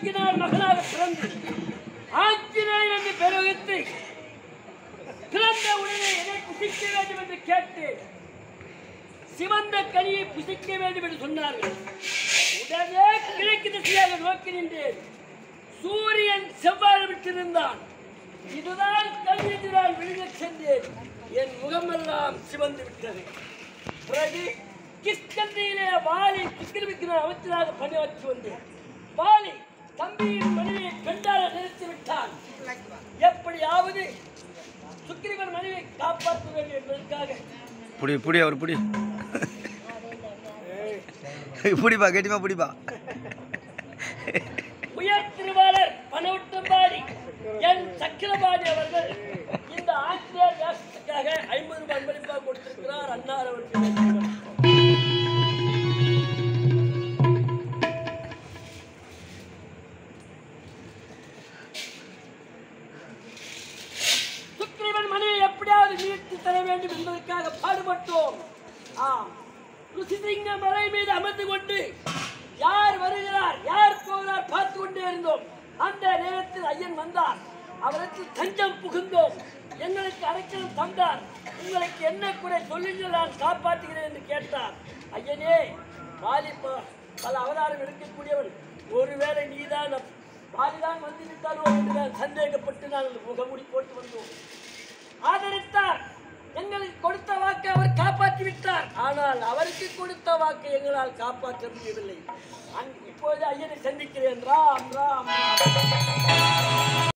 ஆக்கினால் மகனாக பிறந்து ஆக்கினாய் என்று பெருகித்து பிறந்த உடனே எதை புசிக்க வேண்டும் என்று கேட்டு சிவந்த கனியை புசிக்க வேண்டும் என்று சொன்னார்கள் உடனே கிழக்கு திசையாக நோக்கி நின்றேன் சூரியன் செவ்வாறு விட்டிருந்தான் இதுதான் கண் என்று நான் வெளியில் சென்றேன் என் முகமெல்லாம் சிவந்து விட்டது பிறகு கிஷ்கந்தியிலே வாலி கிருமிக்கு நான் அமைச்சராக பணியாற்றி வந்தேன் வாலி தம்பியின் மனைவியை கண்டார நிறுத்தி விட்டான் எப்படியாவது சுக்கிரவன் மனைவியை காப்பாற்ற வேண்டும் என்பதற்காக புடி புடி அவர் புடி புடிப்பா கெட்டிமா புடிப்பா உயர் திருவாளர் பனவட்டம்பாடி என் சக்கரபாணி அவர்கள் இந்த ஆசிரியர் வேஷத்துக்காக ஐம்பது ரூபாய் அன்பளிப்பாக கொடுத்திருக்கிறார் அன்னார் அவர்கள் சுக்கிரவன் மனைவி எப்படியாவது மீட்டு தர வேண்டும் என்பதற்காக பாடுபட்டோம் ஆம் ருசிசிங்க மலை மீது அமர்ந்து கொண்டு யார் வருகிறார் யார் போகிறார் பார்த்து கொண்டே இருந்தோம் அந்த நேரத்தில் ஐயன் வந்தார் அவருக்கு தஞ்சம் புகுந்தோம் எங்களுக்கு அடைக்கலம் தந்தார் உங்களுக்கு என்ன குறை சொல்லுங்கள் நான் காப்பாற்றுகிறேன் என்று கேட்டார் ஐயனே வாலி ப- பல அவதாரம் எடுக்கக்கூடியவன் ஒருவேளை நீதான் நம்- வாலிதான் வந்து விட்டாலோ என்று நான் சந்தேகப்பட்டு நாங்கள் முகமூடி போட்டு வந்தோம் ஆதரித்தார் எங்களுக்கு கொடுத்த வாக்கை அவர் காப்பாற்றி விட்டார் ஆனால் அவருக்கு கொடுத்த வாக்கை எங்களால் காப்பாற்ற முடியவில்லை அங்- இப்போது ஐயனை சந்திக்கிறேன் ராம் ராம் ராம்